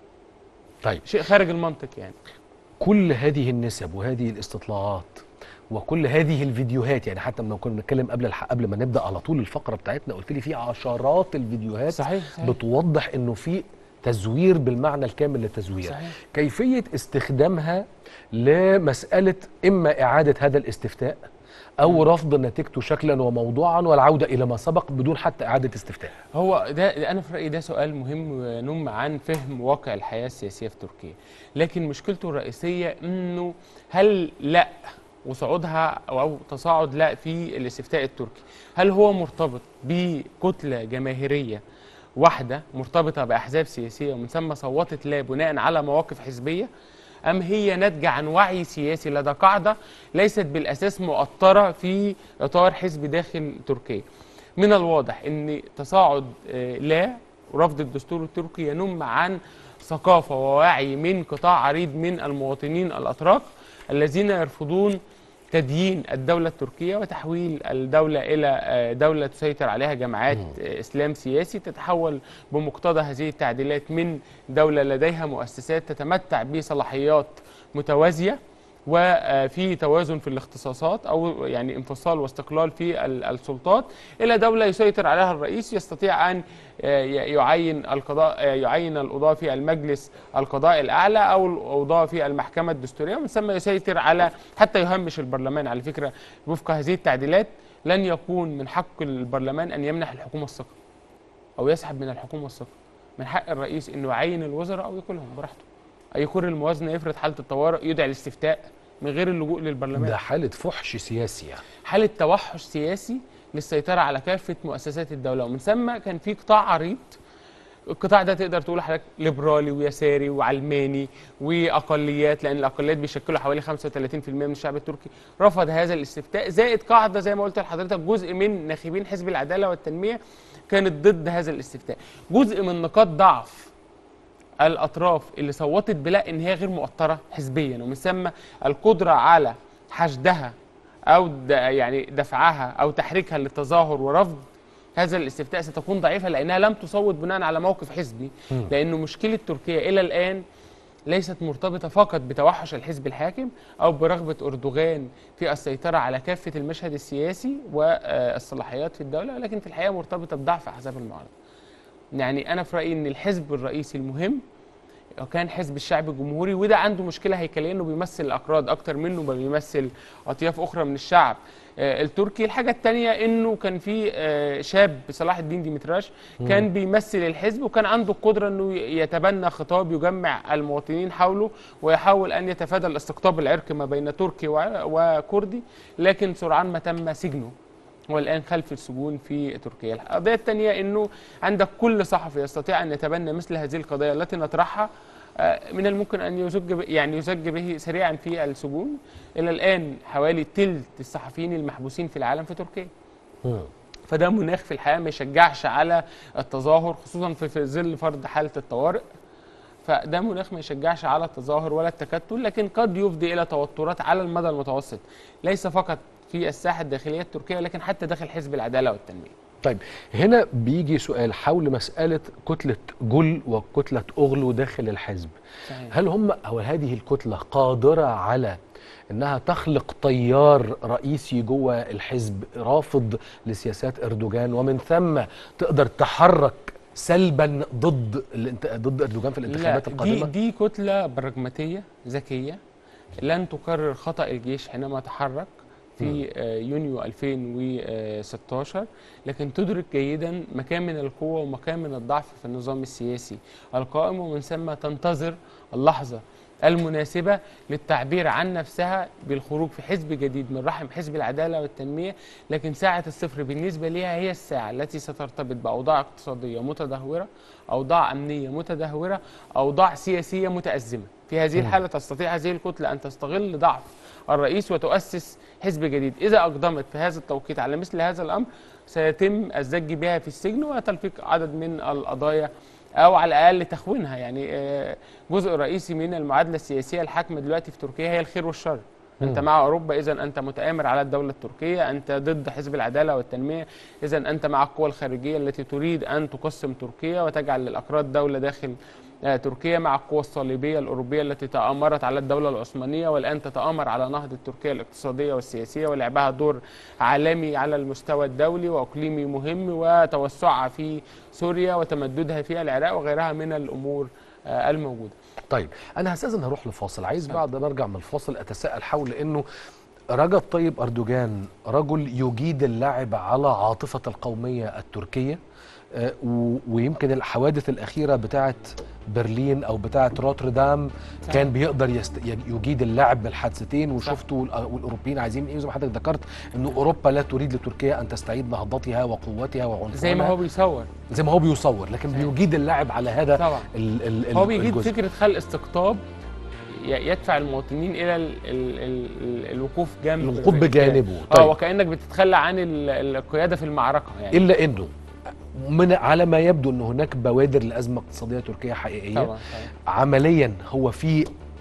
طيب شيء خارج المنطق يعني كل هذه النسب وهذه الاستطلاعات وكل هذه الفيديوهات يعني حتى لما كنا بنتكلم قبل الح... قبل ما نبدا على طول الفقره بتاعتنا قلت لي في عشرات الفيديوهات صحيح صحيح بتوضح انه في تزوير بالمعنى الكامل للتزوير صحيح. كيفيه استخدامها لمساله اما اعاده هذا الاستفتاء او رفض نتيجته شكلا وموضوعا والعوده الى ما سبق بدون حتى اعاده استفتاء هو ده ده انا في رايي ده سؤال مهم وينم عن فهم واقع الحياه السياسيه في تركيا لكن مشكلته الرئيسيه انه هل لا وصعودها او أو تصاعد لا في الاستفتاء التركي هل هو مرتبط بكتله جماهيريه واحده مرتبطه باحزاب سياسيه ومن ثم صوتت لا بناء على مواقف حزبيه ام هي ناتجه عن وعي سياسي لدى قاعده ليست بالاساس مؤطره في اطار حزب داخل تركيا من الواضح ان تصاعد آه، لا ورفض الدستور التركي ينم عن ثقافه ووعي من قطاع عريض من المواطنين الاتراك الذين يرفضون تديين الدولة التركية وتحويل الدولة إلى آه، دولة تسيطر عليها جماعات آه، إسلام سياسي تتحول بمقتضى هذه التعديلات من دولة لديها مؤسسات تتمتع بصلاحيات متوازية وفي توازن في الاختصاصات او يعني انفصال واستقلال في ال- السلطات الى دوله يسيطر عليها الرئيس يستطيع ان آه، ي- يعين القضاء آه، يعين القضاة في المجلس القضاء الاعلى او القضاة في المحكمه الدستوريه ومن ثم يسيطر على حتى يهمش البرلمان على فكره وفق هذه التعديلات لن يكون من حق البرلمان ان يمنح الحكومه الثقه او يسحب من الحكومه الثقه من حق الرئيس انه يعين الوزراء او يقولهم براحته يكون الموازنه يفرض حاله الطوارئ يدعي الاستفتاء من غير اللجوء للبرلمان ده حاله فحش سياسي يعني حاله توحش سياسي للسيطره على كافه مؤسسات الدوله ومن ثم كان في قطاع عريض القطاع ده تقدر تقول حضرتك ليبرالي ويساري وعلماني واقليات لان الاقليات بيشكلوا حوالي 35% من الشعب التركي رفض هذا الاستفتاء زائد قاعده زي ما قلت لحضرتك جزء من ناخبين حزب العداله والتنميه كانت ضد هذا الاستفتاء جزء من نقاط ضعف الاطراف اللي صوتت بلا ان هي غير مؤطره حزبيا ومن ثم القدره على حشدها او د- يعني دفعها او تحريكها للتظاهر ورفض هذا الاستفتاء ستكون ضعيفه لانها لم تصوت بناء على موقف حزبي لانه مشكله تركيا الى الان ليست مرتبطه فقط بتوحش الحزب الحاكم او برغبه اردوغان في السيطره على كافه المشهد السياسي والصلاحيات في الدوله لكن في الحقيقه مرتبطه بضعف احزاب المعارضه. يعني انا في رايي ان الحزب الرئيسي المهم كان حزب الشعب الجمهوري وده عنده مشكله هيكليه انه بيمثل الاكراد اكتر منه ما بيمثل اطياف اخرى من الشعب آه، التركي الحاجه الثانيه انه كان في آه، شاب صلاح الدين ديمتراش كان بيمثل الحزب وكان عنده القدره انه يتبنى خطاب يجمع المواطنين حوله ويحاول ان يتفادى الاستقطاب العرقي ما بين تركي و- وكردي لكن سرعان ما تم سجنه والان خلف السجون في تركيا القضيه الثانيه انه عندك كل صحفي يستطيع ان يتبنى مثل هذه القضايا التي نطرحها آه، من الممكن ان يزج ب- يعني يزج به سريعا في السجون الى الان حوالي ثلث الصحفيين المحبوسين في العالم في تركيا مم. فده مناخ في الحياه ما يشجعش على التظاهر خصوصا في في ظل فرض حاله الطوارئ فده مناخ ما يشجعش على التظاهر ولا التكتل لكن قد يفضي الى توترات على المدى المتوسط ليس فقط في الساحه الداخليه التركيه لكن حتى داخل حزب العداله والتنميه طيب هنا بيجي سؤال حول مسألة كتلة جل وكتلة أغلو داخل الحزب صحيح. هل هم أو هذه الكتلة قادرة على انها تخلق تيار رئيسي جوه الحزب رافض لسياسات اردوغان ومن ثم تقدر تحرك سلبا ضد الانت... ضد اردوغان في الانتخابات لا القادمه دي دي كتله براجماتيه ذكيه لن تكرر خطا الجيش حينما تحرك في آه، يونيو 2016 لكن تدرك جيدا مكان من القوه ومكان من الضعف في النظام السياسي القائم ومن ثم تنتظر اللحظه المناسبة للتعبير عن نفسها بالخروج في حزب جديد من رحم حزب العدالة والتنمية لكن ساعة الصفر بالنسبة لها هي الساعة التي سترتبط بأوضاع اقتصادية متدهورة أوضاع أمنية متدهورة أوضاع سياسية متأزمة في هذه الحالة تستطيع هذه الكتلة أن تستغل ضعف الرئيس وتؤسس حزب جديد إذا أقدمت في هذا التوقيت على مثل هذا الأمر سيتم الزج بها في السجن وتلفيق عدد من القضايا او على الاقل تخوينها يعني آه، جزء رئيسي من المعادله السياسيه الحاكمه دلوقتي في تركيا هي الخير والشر انت مع اوروبا اذا انت متآمر على الدوله التركيه انت ضد حزب العداله والتنميه اذا انت مع القوى الخارجيه التي تريد ان تقسم تركيا وتجعل للاكراد دوله داخل آه، تركيا مع القوى الصليبيه الاوروبيه التي تآمرت على الدوله العثمانيه والان تتآمر على نهضه تركيا الاقتصاديه والسياسيه ولعبها دور عالمي على المستوى الدولي واقليمي مهم وتوسعها في سوريا وتمددها في العراق وغيرها من الامور آه، الموجوده. طيب انا هستاذن هروح لفاصل عايز بعد ما ارجع من الفاصل اتساءل حول انه رجب طيب اردوغان رجل يجيد اللعب على عاطفه القوميه التركيه آه، و- ويمكن الحوادث الاخيره بتاعه برلين او بتاعه روتردام صحيح. كان بيقدر يست... يجيد اللعب بالحادثتين وشفتوا الأ- والاوروبيين عايزين ايه زي ما حضرتك ذكرت انه اوروبا لا تريد لتركيا ان تستعيد نهضتها وقوتها وعنفوانها زي ما هو بيصور زي ما هو بيصور لكن صحيح. بيجيد اللعب على هذا طبعا ال... ال... هو ال- بيجيد الجزء. فكره خلق استقطاب ي- يدفع المواطنين الى ال ال ال ال الوقوف جنب الوقوف بجانبه اه طيب وكانك بتتخلى عن ال- القياده في المعركه يعني الا انه من على ما يبدو ان هناك بوادر لازمه اقتصاديه تركيه حقيقيه طبعا طبعا عمليا هو في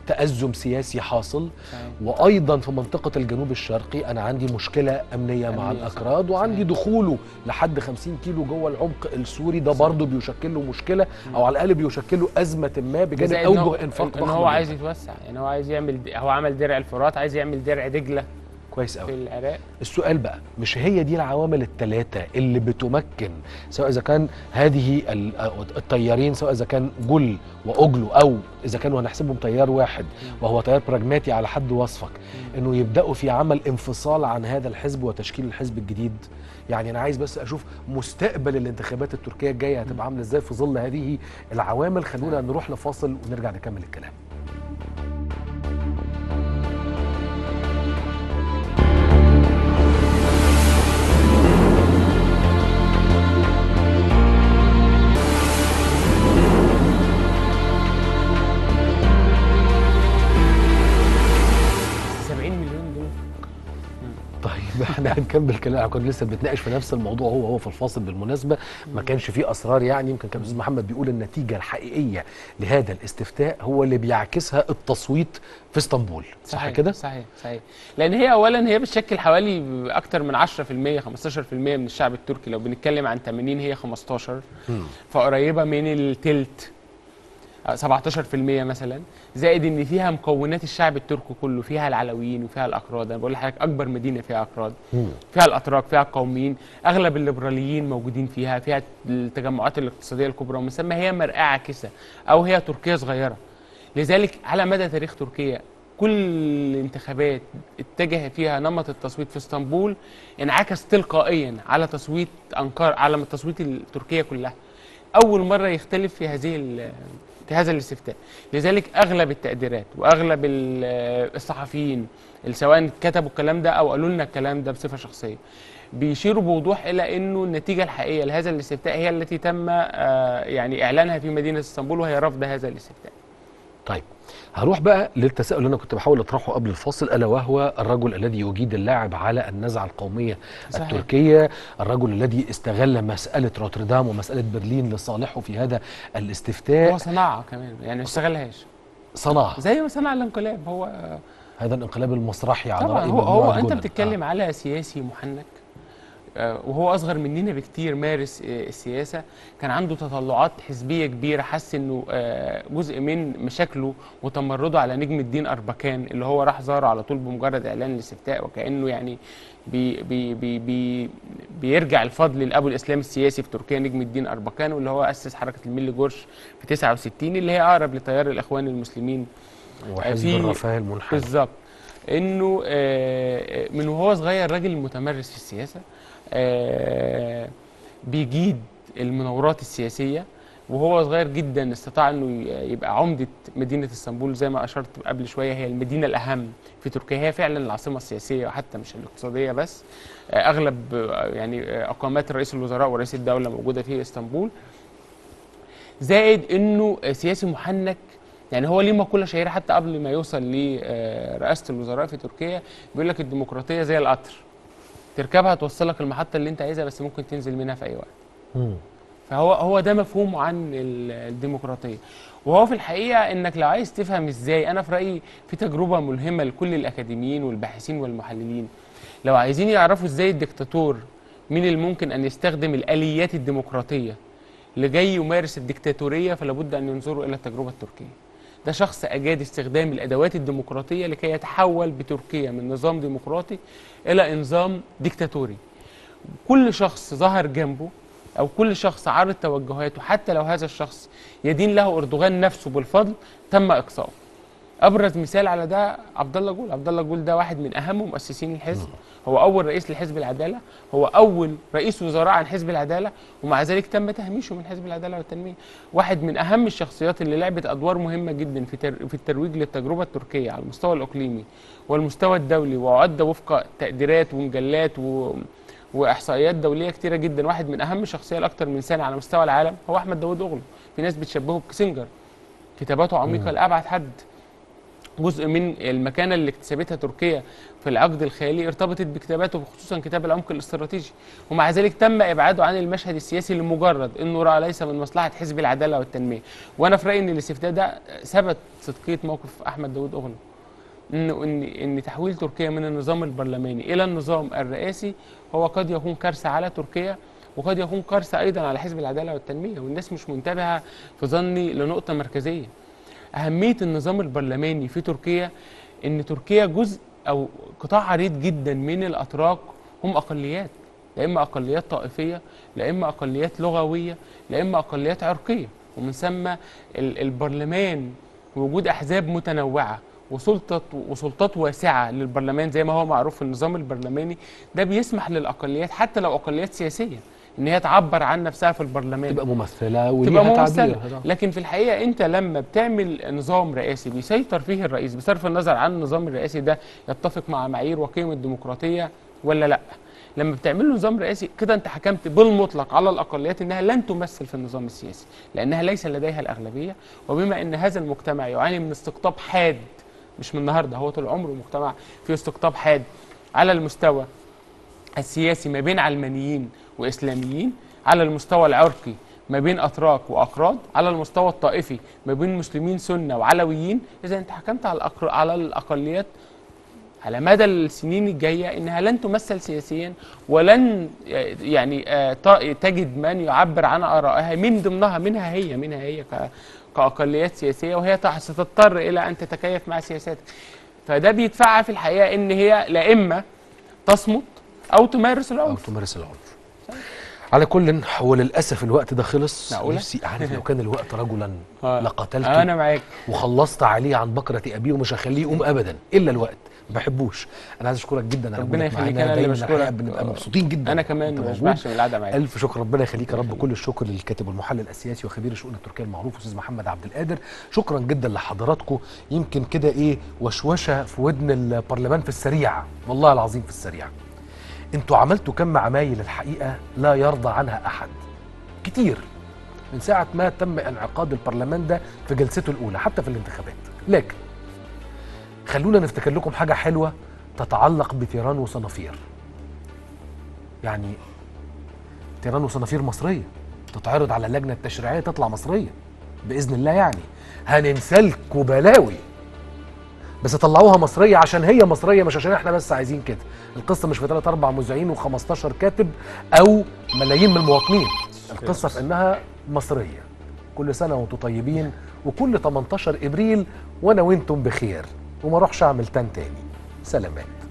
تأزم سياسي حاصل صحيح. وايضا في منطقه الجنوب الشرقي انا عندي مشكله امنيه مع أمنية، الاكراد صحيح. وعندي صحيح. دخوله لحد 50 كيلو جوه العمق السوري ده برضه بيشكل له مشكله او على الاقل بيشكل له ازمه ما بجانب زائد إن هو- اوجه انفاق ان هو ضخمة عايز جداً. يتوسع يعني هو عايز يعمل هو عمل درع الفرات عايز يعمل درع دجله كويس في قوي العراق السؤال بقى مش هي دي العوامل الثلاثه اللي بتمكن سواء اذا كان هذه ال- التيارين سواء اذا كان جل واجلو او اذا كانوا هنحسبهم تيار واحد وهو تيار براجماتي على حد وصفك انه يبداوا في عمل انفصال عن هذا الحزب وتشكيل الحزب الجديد يعني انا عايز بس اشوف مستقبل الانتخابات التركيه الجايه هتبقى عامله ازاي في ظل هذه العوامل خلونا نروح لفاصل ونرجع نكمل الكلام طيب احنا هنكمل كلام احنا كنا لسه بنتناقش في نفس الموضوع هو هو في الفاصل بالمناسبه ما كانش فيه اسرار يعني يمكن كان الاستاذ محمد بيقول النتيجه الحقيقيه لهذا الاستفتاء هو اللي بيعكسها التصويت في اسطنبول صح صحيح كده؟ صحيح صحيح لان هي اولا هي بتشكل حوالي اكتر من 10% 15% من الشعب التركي لو بنتكلم عن 80 هي 15 مم. فقريبه من التلت آه، 17% مثلا زائد ان فيها مكونات الشعب التركي كله فيها العلويين وفيها الاكراد انا بقول لحضرتك اكبر مدينه فيها اكراد مم. فيها الاتراك فيها القوميين اغلب الليبراليين موجودين فيها فيها التجمعات الاقتصاديه الكبرى ومسمى هي مرآة عاكسه او هي تركيا صغيره لذلك على مدى تاريخ تركيا كل الانتخابات اتجه فيها نمط التصويت في اسطنبول انعكس تلقائيا على تصويت انقره على تصويت تركيا كلها اول مره يختلف في هذه ال- في هذا الاستفتاء لذلك اغلب التقديرات واغلب ال- الصحفيين اللي سواء كتبوا الكلام ده او قالوا لنا الكلام ده بصفه شخصيه بيشيروا بوضوح الى انه النتيجه الحقيقيه لهذا الاستفتاء هي التي تم آه، يعني اعلانها في مدينه اسطنبول وهي رفض هذا الاستفتاء طيب هروح بقى للتساؤل اللي انا كنت بحاول اطرحه قبل الفاصل الا وهو الرجل الذي يجيد اللعب على النزعه القوميه صحيح. التركيه، الرجل الذي استغل مساله روتردام ومساله برلين لصالحه في هذا الاستفتاء هو صنعها كمان يعني ما اشتغلهاش صنعها زي ما صنع الانقلاب هو هذا الانقلاب المسرحي على طبعا راي هو, هو مجموعة انت جنن. بتتكلم على سياسي محنك آه، وهو اصغر مننا بكتير مارس آه، السياسه كان عنده تطلعات حزبيه كبيره حس انه آه، جزء من مشاكله وتمرده على نجم الدين اربكان اللي هو راح زاره على طول بمجرد اعلان الاستفتاء وكانه يعني بي بي بي بي بيرجع الفضل لابو الاسلام السياسي في تركيا نجم الدين اربكان واللي هو اسس حركه الملي جورج في 69 اللي هي اقرب لتيار الاخوان المسلمين وحزب في- الرفاه المنحل بالظبط انه آه، من وهو صغير راجل متمرس في السياسه آه، بيجيد المناورات السياسيه وهو صغير جدا استطاع انه ي- يبقى عمده مدينه اسطنبول زي ما اشرت قبل شويه هي المدينه الاهم في تركيا هي فعلا العاصمه السياسيه وحتى مش الاقتصاديه بس آه، اغلب آه، يعني آه، اقامات رئيس الوزراء ورئيس الدوله موجوده في اسطنبول زائد انه آه، سياسي محنك يعني هو ليه مقوله شهيره حتى قبل ما يوصل لرئاسه الوزراء في تركيا بيقول لك الديمقراطيه زي القطر تركبها توصلك المحطه اللي انت عايزها بس ممكن تنزل منها في اي وقت مم. فهو هو ده مفهومه عن ال- الديمقراطيه وهو في الحقيقه انك لو عايز تفهم ازاي انا في رايي في تجربه ملهمه لكل الاكاديميين والباحثين والمحللين لو عايزين يعرفوا ازاي الدكتاتور مين اللي ممكن ان يستخدم الاليات الديمقراطيه لجاي يمارس الدكتاتوريه فلا بد ان ينظروا الى التجربه التركيه ده شخص اجاد استخدام الادوات الديمقراطيه لكي يتحول بتركيا من نظام ديمقراطي الى نظام ديكتاتوري كل شخص ظهر جنبه او كل شخص عارض توجهاته حتى لو هذا الشخص يدين له اردوغان نفسه بالفضل تم اقصائه ابرز مثال على ده عبد الله جول عبد الله جول ده واحد من اهم مؤسسين الحزب هو اول رئيس لحزب العداله هو اول رئيس وزراء عن حزب العداله ومع ذلك تم تهميشه من حزب العداله والتنميه واحد من اهم الشخصيات اللي لعبت ادوار مهمه جدا في تر... في الترويج للتجربه التركيه على المستوى الاقليمي والمستوى الدولي وعد وفق تقديرات ومجلات و... واحصائيات دوليه كتيره جدا واحد من اهم الشخصيه لاكثر من سنه على مستوى العالم هو احمد داوود اوغلو في ناس بتشبهه بكسنجر كتاباته عميقه لابعد حد جزء من المكانه اللي اكتسبتها تركيا في العقد الخالي ارتبطت بكتاباته خصوصا كتاب العمق الاستراتيجي ومع ذلك تم ابعاده عن المشهد السياسي لمجرد انه راى ليس من مصلحه حزب العداله والتنميه وانا في رايي ان الاستفتاء ده ثبت صدقيه موقف احمد داوود اغلو انه ان ان تحويل تركيا من النظام البرلماني الى النظام الرئاسي هو قد يكون كارثه على تركيا وقد يكون كارثه ايضا على حزب العداله والتنميه والناس مش منتبهه في ظني لنقطه مركزيه اهميه النظام البرلماني في تركيا ان تركيا جزء او قطاع عريض جدا من الاتراك هم اقليات لا اما اقليات طائفيه لا اما اقليات لغويه لا اما اقليات عرقيه ومن ثم ال- البرلمان وجود احزاب متنوعه وسلطه وسلطات واسعه للبرلمان زي ما هو معروف في النظام البرلماني ده بيسمح للاقليات حتى لو اقليات سياسيه ان هي تعبر عن نفسها في البرلمان تبقى ممثله تبقى وليها ممثله تعبير لكن في الحقيقه انت لما بتعمل نظام رئاسي بيسيطر فيه الرئيس بصرف النظر عن النظام الرئاسي ده يتفق مع معايير وقيم الديمقراطيه ولا لا لما بتعمل له نظام رئاسي كده انت حكمت بالمطلق على الاقليات انها لن تمثل في النظام السياسي لانها ليس لديها الاغلبيه وبما ان هذا المجتمع يعاني من استقطاب حاد مش من النهارده هو طول عمره مجتمع فيه استقطاب حاد على المستوى السياسي ما بين علمانيين واسلاميين على المستوى العرقي ما بين اتراك واقراض على المستوى الطائفي ما بين مسلمين سنه وعلويين اذا انت حكمت على الأقر... على الاقليات على مدى السنين الجايه انها لن تمثل سياسيا ولن آه، يعني آه، ت- تجد من يعبر عن ارائها من ضمنها منها هي منها هي ك- كاقليات سياسيه وهي تع- ستضطر الى ان تتكيف مع سياساتك فده بيدفعها في الحقيقه ان هي لا اما تصمت او تمارس او العنف تمارس العنف على كل هو للاسف الوقت ده خلص معقولة؟ نفسي عارف لو كان الوقت رجلا آه. لقتلته انا معاك وخلصت عليه عن بكرة أبيه ومش هخليه يقوم أبدا إلا الوقت ما بحبوش أنا عايز أشكرك جدا على ربنا وجودك يخليك، معانا. أنا اللي دايماً بشكرك. الحقيقة بنبقى مبسوطين جدا انا وأنت كمان ما موجود. بشبعش من القعده معاك ألف شكر ربنا يخليك يا رب كل الشكر للكاتب والمحلل السياسي وخبير الشؤون التركية المعروف أستاذ محمد عبد القادر شكرا جدا لحضراتكم يمكن كده إيه وشوشة في ودن البرلمان في السريع والله العظيم في السريع انتوا عملتوا كم عمايل الحقيقة لا يرضى عنها أحد كتير من ساعة ما تم انعقاد البرلمان ده في جلسته الأولى حتى في الانتخابات لكن خلونا نفتكر لكم حاجة حلوة تتعلق بتيران وصنافير يعني تيران وصنافير مصرية تتعرض على اللجنة التشريعية تطلع مصرية بإذن الله يعني هننسلكوا بلاوي بس طلعوها مصرية عشان هي مصرية مش عشان احنا بس عايزين كده القصة مش في ثلاث أربع مذيعين و15 كاتب أو ملايين من المواطنين القصة في إنها مصرية كل سنة وانتم طيبين وكل 18 إبريل وأنا وانتم بخير وما اروحش أعمل تان تاني سلامات